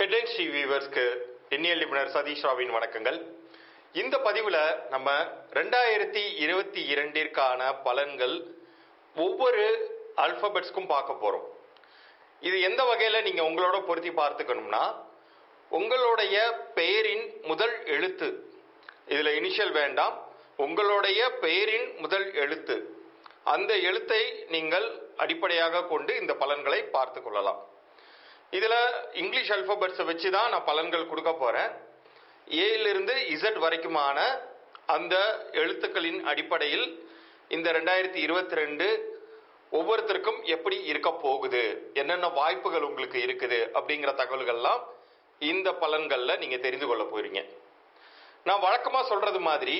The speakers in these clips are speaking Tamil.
ஹெட்லைன்ஸ் டிவி வியூவர்ஸ்க்கு எண்ணியல் நிபுணர் சதீஷ் ராவின் வணக்கங்கள் இந்த பதிவில் நம்ம ரெண்டாயிரத்தி இருபத்தி இரண்டிற்கான பலன்கள் ஒவ்வொரு அல்பபெட்ஸ்க்கும் பார்க்க போகிறோம் இது எந்த வகையில் நீங்கள் உங்களோட பொருத்தி பார்த்துக்கணும்னா உங்களுடைய பெயரின் முதல் எழுத்து இதில் இனிஷியல் வேண்டாம் உங்களுடைய பெயரின் முதல் எழுத்து அந்த எழுத்தை நீங்கள் அடிப்படையாக கொண்டு இந்த பலன்களை பார்த்து கொள்ளலாம் இதில் இங்கிலீஷ் அல்பபெட்ஸை வச்சு தான் நான் பலன்கள் கொடுக்க போகிறேன் ஏயிலிருந்து இசட் வரைக்குமான அந்த எழுத்துக்களின் அடிப்படையில் இந்த ரெண்டாயிரத்தி இருபத்தி ரெண்டு ஒவ்வொருத்தருக்கும் எப்படி இருக்க போகுது என்னென்ன வாய்ப்புகள் உங்களுக்கு இருக்குது அப்படிங்கிற தகவல்கள்லாம் இந்த பலன்களில் நீங்கள் தெரிந்து கொள்ள போறீங்க நான் வழக்கமாக சொல்றது மாதிரி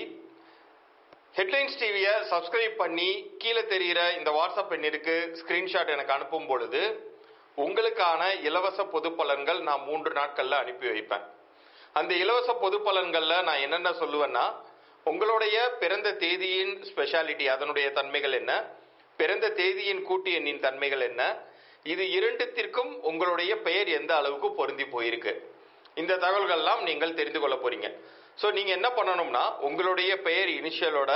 ஹெட்லைன்ஸ் டிவியை சப்ஸ்கிரைப் பண்ணி கீழே தெரிகிற இந்த வாட்ஸ்அப் எண்ணிற்கு ஸ்க்ரீன்ஷாட் எனக்கு அனுப்பும் பொழுது உங்களுக்கான இலவச பொது பலன்கள் நான் மூன்று நாட்களில் அனுப்பி வைப்பேன் அந்த இலவச பொது பலன்களில் நான் என்னென்ன சொல்லுவேன்னா உங்களுடைய பிறந்த தேதியின் ஸ்பெஷாலிட்டி அதனுடைய தன்மைகள் என்ன பிறந்த தேதியின் கூட்டு எண்ணின் தன்மைகள் என்ன இது இரண்டுத்திற்கும் உங்களுடைய பெயர் எந்த அளவுக்கு பொருந்தி போயிருக்கு இந்த தகவல்கள்லாம் நீங்கள் தெரிந்து கொள்ள போறீங்க ஸோ நீங்க என்ன பண்ணணும்னா உங்களுடைய பெயர் இனிஷியலோட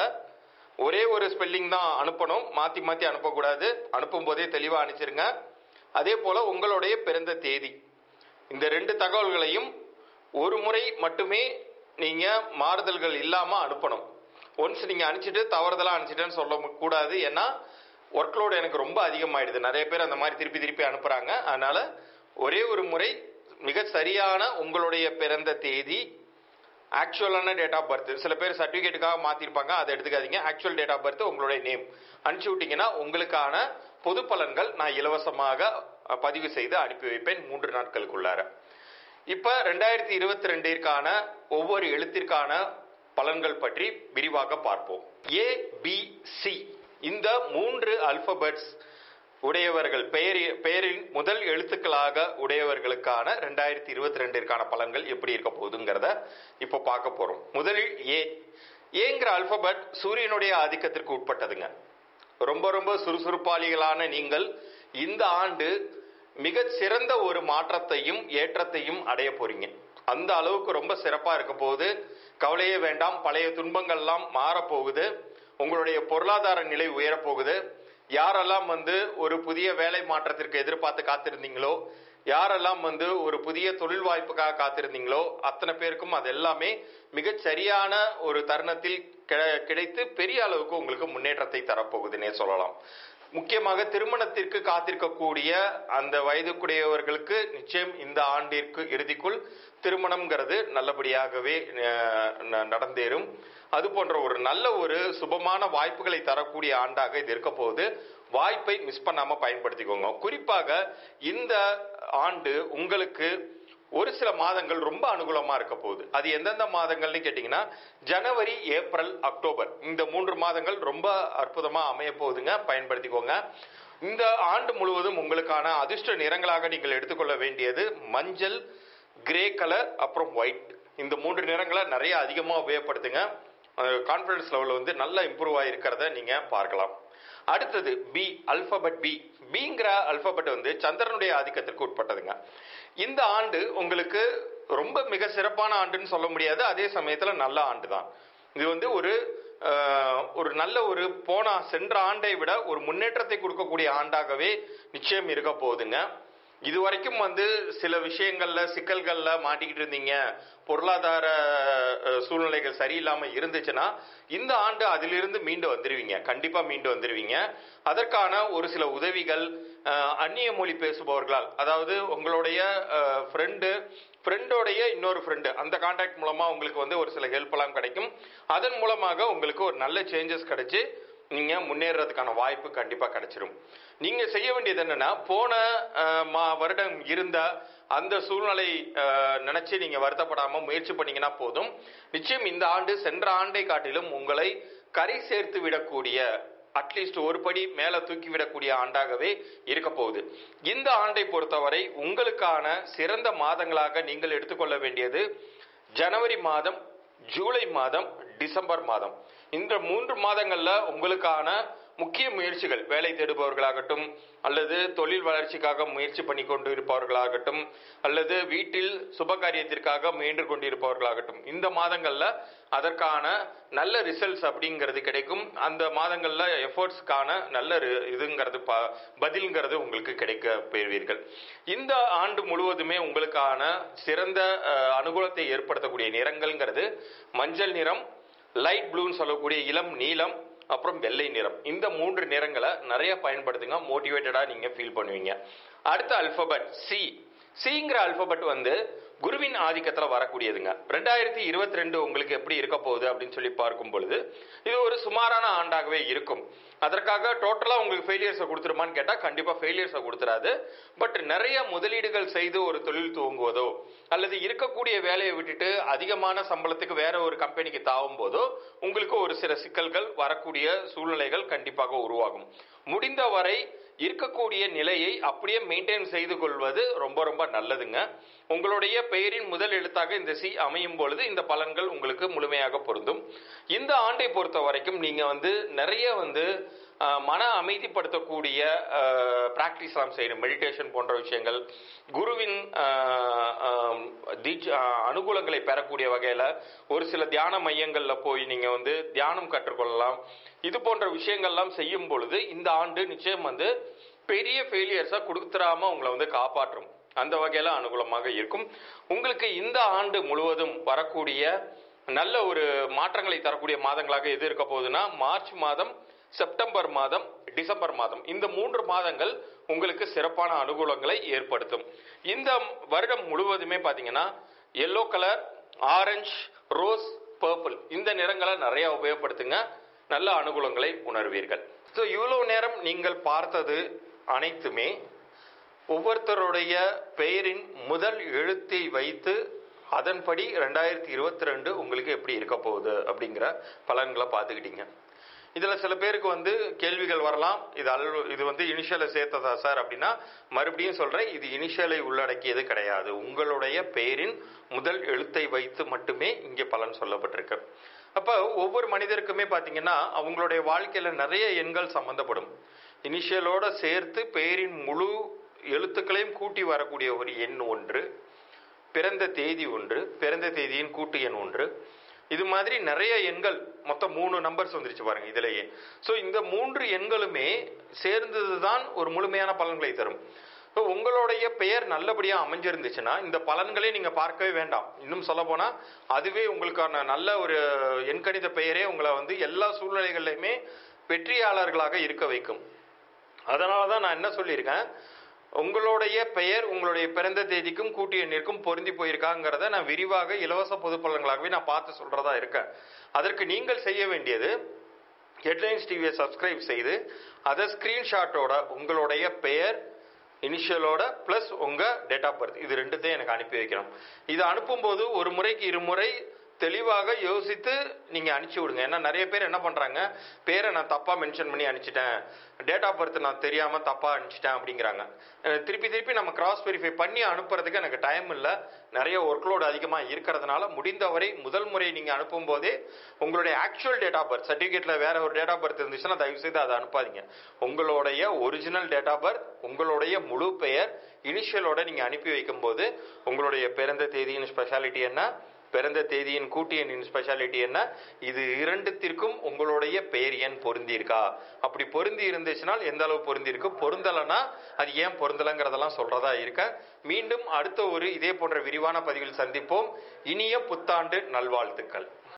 ஒரே ஒரு ஸ்பெல்லிங் தான் அனுப்பணும் மாத்தி மாத்தி அனுப்பக்கூடாது அனுப்பும் போதே தெளிவாக அனுப்பிச்சிருங்க அதே போல உங்களுடைய பிறந்த தேதி இந்த ரெண்டு தகவல்களையும் ஒரு முறை மட்டுமே நீங்க மாறுதல்கள் இல்லாம அனுப்பணும் ஒன்ஸ் நீங்க அனுப்பிச்சிட்டு தவறுதலா அனுப்பிச்சிட்டேன்னு சொல்ல கூடாது ஏன்னா ஒர்க்லோடு எனக்கு ரொம்ப அதிகமாயிடுது நிறைய பேர் அந்த மாதிரி திருப்பி திருப்பி அனுப்புறாங்க அதனால ஒரே ஒரு முறை மிக சரியான உங்களுடைய பிறந்த தேதி ஆக்சுவலான டேட் ஆஃப் பர்த் சில பேர் சர்டிஃபிகேட்டுக்காக மாத்திருப்பாங்க அதை எடுத்துக்காதீங்க ஆக்சுவல் டேட் ஆஃப் பர்த் உங்களுடைய நேம் அனுப்பிச்சு விட்டீங்கன்னா உங்களுக்கான பொது பலன்கள் நான் இலவசமாக அஹ், பதிவு செய்து அனுப்பி வைப்பேன் மூன்று நாட்களுக்குள்ளார இப்ப ரெண்டாயிரத்தி இருபத்தி ரெண்டிற்கான ஒவ்வொரு எழுத்திற்கான பலன்கள் பற்றி விரிவாக பார்ப்போம் ஏ பி சி இந்த மூன்று அல்பபெட்ஸ் உடையவர்கள் பெயர் பெயரின் முதல் எழுத்துக்களாக உடையவர்களுக்கான ரெண்டாயிரத்தி இருபத்தி ரெண்டிற்கான பலன்கள் எப்படி இருக்க போகுதுங்கிறத இப்போ பார்க்க போறோம் முதலில் ஏ ஏங்கிற அல்பபெட் சூரியனுடைய ஆதிக்கத்திற்கு உட்பட்டதுங்க ரொம்ப ரொம்ப சுறுசுறுப்பாளிகளான நீங்கள் இந்த ஆண்டு மிகச் சிறந்த ஒரு மாற்றத்தையும் ஏற்றத்தையும் அடைய போறீங்க அந்த அளவுக்கு ரொம்ப சிறப்பா இருக்க போகுது கவலையே வேண்டாம் பழைய துன்பங்கள்லாம் மாறப்போகுது உங்களுடைய பொருளாதார நிலை உயரப்போகுது யாரெல்லாம் வந்து ஒரு புதிய வேலை மாற்றத்திற்கு எதிர்பார்த்து காத்திருந்தீங்களோ யாரெல்லாம் வந்து ஒரு புதிய தொழில் வாய்ப்புக்காக காத்திருந்தீங்களோ அத்தனை பேருக்கும் அது எல்லாமே மிகச் சரியான ஒரு தருணத்தில் கிடை- கிடைத்து பெரிய அளவுக்கு உங்களுக்கு முன்னேற்றத்தை தரப்போகுதுன்னே சொல்லலாம் முக்கியமாக திருமணத்திற்கு காத்திருக்கக்கூடிய அந்த வயதுக்குடையவர்களுக்கு நிச்சயம் இந்த ஆண்டிற்கு இறுதிக்குள் திருமணம்ங்கிறது நல்லபடியாகவே அஹ், ந- நடந்தேறும் அது போன்ற ஒரு நல்ல ஒரு சுபமான வாய்ப்புகளை தரக்கூடிய ஆண்டாக இது இருக்க போகுது வாய்ப்பை மிஸ் பண்ணாம பயன்படுத்திக்கோங்க குறிப்பாக இந்த ஆண்டு உங்களுக்கு ஒரு சில மாதங்கள் ரொம்ப அனுகூலமா இருக்க போகுது அது எந்தெந்த மாதங்கள்னு கேட்டீங்கன்னா ஜனவரி ஏப்ரல் அக்டோபர் இந்த மூன்று மாதங்கள் ரொம்ப அற்புதமா அமைய போகுதுங்க பயன்படுத்திக்கோங்க இந்த ஆண்டு முழுவதும் உங்களுக்கான அதிர்ஷ்ட நிறங்களாக நீங்கள் எடுத்துக்கொள்ள வேண்டியது மஞ்சள் கிரே கலர் அப்புறம் ஒயிட் இந்த மூன்று நிறங்களை நிறைய அதிகமாக உபயோகப்படுத்துங்க கான்ஃபிடன்ஸ் லெவல் வந்து நல்லா இம்ப்ரூவ் ஆகிருக்கிறத நீங்க பார்க்கலாம் அடுத்தது பி அல்பபெட் பி பிங்கிற அல்பபெட் வந்து சந்திரனுடைய ஆதிக்கத்திற்கு உட்பட்டதுங்க இந்த ஆண்டு உங்களுக்கு ரொம்ப மிக சிறப்பான ஆண்டுன்னு சொல்ல முடியாது அதே சமயத்துல நல்ல ஆண்டு தான் இது வந்து ஒரு அஹ், ஒரு நல்ல ஒரு போன சென்ற ஆண்டை விட ஒரு முன்னேற்றத்தை கொடுக்கக்கூடிய ஆண்டாகவே நிச்சயம் இருக்க போகுதுங்க இதுவரைக்கும் வந்து சில விஷயங்கள்ல சிக்கல்கள்ல மாட்டிக்கிட்டு இருந்தீங்க பொருளாதார அஹ், சூழ்நிலைகள் சரியில்லாம இருந்துச்சுன்னா இந்த ஆண்டு அதிலிருந்து மீண்டு வந்துருவீங்க கண்டிப்பா மீண்டு வந்துருவீங்க அதற்கான ஒரு சில உதவிகள் அஹ், அந்நிய மொழி பேசுபவர்களால் அதாவது உங்களுடைய ஃப்ரெண்டு ஃப்ரெண்டோடைய இன்னொரு ஃப்ரெண்டு அந்த கான்டாக்ட் மூலமா உங்களுக்கு வந்து ஒரு சில ஹெல்ப் எல்லாம் கிடைக்கும் அதன் மூலமாக உங்களுக்கு ஒரு நல்ல சேஞ்சஸ் கிடைச்சு நீங்க முன்னேறதுக்கான வாய்ப்பு கண்டிப்பா கிடைச்சிரும் நீங்க செய்ய வேண்டியது என்னன்னா போன அஹ், மா- வருடம் இருந்த அந்த சூழ்நிலை அஹ், நினைச்சு நீங்க வருத்தப்படாம முயற்சி பண்ணீங்கன்னா போதும் நிச்சயம் இந்த ஆண்டு சென்ற ஆண்டை காட்டிலும் உங்களை கரை சேர்த்து விடக்கூடிய அட்லீஸ்ட் ஒரு படி மேல தூக்கி விடக்கூடிய ஆண்டாகவே இருக்க போகுது இந்த ஆண்டை பொறுத்தவரை உங்களுக்கான சிறந்த மாதங்களாக நீங்கள் எடுத்துக்கொள்ள வேண்டியது ஜனவரி மாதம் ஜூலை மாதம் டிசம்பர் மாதம் இந்த மூன்று மாதங்கள்ல உங்களுக்கான முக்கிய முயற்சிகள் வேலை தேடுபவர்களாகட்டும் அல்லது தொழில் வளர்ச்சிக்காக முயற்சி பண்ணி கொண்டு இருப்பவர்களாகட்டும் அல்லது வீட்டில் சுபகாரியத்திற்காக முயன்று கொண்டிருப்பவர்களாகட்டும் இந்த மாதங்கள்ல அதற்கான நல்ல ரிசல்ட்ஸ் அப்படிங்கிறது கிடைக்கும் அந்த மாதங்கள்ல எஃபர்ட்ஸ்க்கான நல்ல ரி- இதுங்கிறது ப- பதில்ங்கிறது உங்களுக்கு கிடைக்க பெறுவீர்கள் இந்த ஆண்டு முழுவதுமே உங்களுக்கான சிறந்த அஹ், அனுகூலத்தை ஏற்படுத்தக்கூடிய நிறங்கள்ங்கிறது மஞ்சள் நிறம் லைட் ப்ளூன்னு சொல்லக்கூடிய இளம் நீலம் அப்புறம் வெள்ளை நிறம் இந்த மூன்று நிறங்களை நிறைய பயன்படுத்துங்க மோட்டிவேட்டடா நீங்க ஃபீல் பண்ணுவீங்க அடுத்த அல்பபெட் சி சிங்கிற அல்பபெட் வந்து குருவின் ஆதிக்கத்துல வரக்கூடியதுங்க ரெண்டாயிரத்தி இருபத்தி ரெண்டு உங்களுக்கு எப்படி இருக்க போகுது அப்படின்னு சொல்லி பார்க்கும் பொழுது இது ஒரு சுமாரான ஆண்டாகவே இருக்கும் அதற்காக டோட்டலா உங்களுக்கு ஃபெயிலியர்ஸை கொடுத்துருமான்னு கேட்டா கண்டிப்பா ஃபெயிலியர்ஸை கொடுத்துறாது பட் நிறைய முதலீடுகள் செய்து ஒரு தொழில் துவங்குவதோ அல்லது இருக்கக்கூடிய வேலையை விட்டுட்டு அதிகமான சம்பளத்துக்கு வேற ஒரு கம்பெனிக்கு தாவும் போதோ உங்களுக்கு ஒரு சில சிக்கல்கள் வரக்கூடிய சூழ்நிலைகள் கண்டிப்பாக உருவாகும் முடிந்த வரை இருக்கக்கூடிய நிலையை அப்படியே மெயின்டைன் செய்து கொள்வது ரொம்ப ரொம்ப நல்லதுங்க உங்களுடைய பெயரின் முதல் எழுத்தாக இந்த சி அமையும் பொழுது இந்த பலன்கள் உங்களுக்கு முழுமையாக பொருந்தும் இந்த ஆண்டை பொறுத்த வரைக்கும் நீங்க வந்து நிறைய வந்து அஹ், மன அமைதிப்படுத்தக்கூடிய பிராக்டிஸ் எல்லாம் செய்யணும் மெடிடேஷன் போன்ற விஷயங்கள் குருவின் அஹ், அஹ், தீட்ச- அஹ், அனுகூலங்களை பெறக்கூடிய வகையில ஒரு சில தியான மையங்கள்ல போய் நீங்க வந்து தியானம் கற்றுக்கொள்ளலாம் இது போன்ற விஷயங்கள்லாம் செய்யும் பொழுது இந்த ஆண்டு நிச்சயம் வந்து பெரிய ஃபெயிலியர்ஸா கொடுத்துடாம உங்களை வந்து காப்பாற்றும் அந்த வகையில அனுகூலமாக இருக்கும் உங்களுக்கு இந்த ஆண்டு முழுவதும் வரக்கூடிய நல்ல ஒரு மாற்றங்களை தரக்கூடிய மாதங்களாக எது இருக்க போகுதுன்னா மார்ச் மாதம் செப்டம்பர் மாதம் டிசம்பர் மாதம் இந்த மூன்று மாதங்கள் உங்களுக்கு சிறப்பான அனுகூலங்களை ஏற்படுத்தும் இந்த வருடம் முழுவதுமே பாத்தீங்கன்னா yellow colour orange rose purple இந்த நிறங்களை நிறைய உபயோகப்படுத்துங்க நல்ல அனுகூலங்களை உணர்வீர்கள் ஸோ இவ்வளவு நேரம் நீங்கள் பார்த்தது அனைத்துமே ஒவ்வொருத்தருடைய பெயரின் முதல் எழுத்தை வைத்து அதன்படி ரெண்டாயிரத்தி இருபத்தி ரெண்டு உங்களுக்கு எப்படி இருக்க போகுது அப்படிங்கிற பலன்களை பார்த்துக்கிட்டீங்க இதுல சில பேருக்கு வந்து கேள்விகள் வரலாம் இது அல் இது வந்து இனிஷியலை சேர்த்ததா சார் அப்படின்னா மறுபடியும் சொல்றேன் இது இனிஷியலை உள்ளடக்கியது கிடையாது உங்களுடைய பெயரின் முதல் எழுத்தை வைத்து மட்டுமே இங்கே பலன் சொல்லப்பட்டிருக்கு அப்ப ஒவ்வொரு மனிதருக்குமே பாத்தீங்கன்னா அவங்களுடைய வாழ்க்கையில நிறைய எண்கள் சம்பந்தப்படும் இனிஷியலோட சேர்த்து பெயரின் முழு எழுத்துக்களையும் கூட்டி வரக்கூடிய ஒரு எண் ஒன்று பிறந்த தேதி ஒன்று பிறந்த தேதியின் கூட்டு எண் ஒன்று இது மாதிரி நிறைய எண்கள் மொத்தம் மூணு நம்பர்ஸ் வந்துருச்சு பாருங்க இதுலயே சோ இந்த மூன்று எண்களுமே சேர்ந்ததுதான் ஒரு முழுமையான பலன்களை தரும் So, உங்களுடைய பெயர் நல்லபடியா அமைஞ்சிருந்துச்சுன்னா இந்த பலன்களே நீங்க பார்க்கவே வேண்டாம் இன்னும் சொல்ல போனா அதுவே உங்களுக்கான நல்ல ஒரு எண்கணித பெயரே உங்களை வந்து எல்லா சூழ்நிலைகள்லையுமே வெற்றியாளர்களாக இருக்க வைக்கும் அதனால தான் நான் என்ன சொல்லியிருக்கேன் உங்களுடைய பெயர் உங்களுடைய பிறந்த தேதிக்கும் கூட்டு எண்ணிற்கும் பொருந்தி போயிருக்காங்கிறத நான் விரிவாக இலவச பொது பலன்களாகவே நான் பார்த்து சொல்றதா இருக்கேன் அதற்கு நீங்கள் செய்ய வேண்டியது ஹெட்லைன்ஸ் டிவியை சப்ஸ்கிரைப் செய்து அதை ஸ்கிரீன்ஷாட்டோட உங்களுடைய பெயர் இனிஷியலோட ப்ளஸ் உங்க டேட் ஆஃப் பர்த் இது ரெண்டுத்தையும் எனக்கு அனுப்பி வைக்கணும் இது அனுப்பும்போது ஒரு முறைக்கு இருமுறை தெளிவாக யோசித்து நீங்க அனுப்பிச்சு விடுங்க ஏன்னா நிறைய பேர் என்ன பண்றாங்க பேரை நான் தப்பா மென்ஷன் பண்ணி அனுப்பிச்சிட்டேன் டேட் ஆஃப் பர்த் நான் தெரியாம தப்பா அனுப்பிச்சிட்டேன் அப்படிங்கிறாங்க அஹ் திருப்பி திருப்பி நம்ம கிராஸ் வெரிஃபை பண்ணி அனுப்புறதுக்கு எனக்கு டைம் இல்லை நிறைய ஒர்க்லோடு அதிகமாக இருக்கிறதுனால முடிந்தவரை முதல் முறை நீங்க அனுப்பும் போதே உங்களுடைய ஆக்சுவல் டேட் ஆஃப் பர்த் சர்டிஃபிகேட்ல வேற ஒரு டேட் ஆஃப் பர்த் இருந்துச்சுன்னா தயவு செய்து அதை அனுப்பாதீங்க உங்களுடைய ஒரிஜினல் டேட் ஆஃப் பர்த் உங்களுடைய முழு பெயர் இனிஷியலோட நீங்க அனுப்பி வைக்கும்போது உங்களுடைய பிறந்த தேதியின் ஸ்பெஷாலிட்டி என்ன பிறந்த தேதியின் கூட்டு எண்ணின் ஸ்பெஷாலிட்டி என்ன இது இரண்டுத்திற்கும் உங்களுடைய பெயர் எண் பொருந்தி இருக்கா அப்படி பொருந்தி இருந்துச்சுனால் எந்த அளவு பொருந்தி இருக்கு பொருந்தலைன்னா அது ஏன் பொருந்தலைங்கிறதெல்லாம் சொல்றதா இருக்க மீண்டும் அடுத்த ஒரு இதே போன்ற விரிவான பதிவில் சந்திப்போம் இனிய புத்தாண்டு நல்வாழ்த்துக்கள்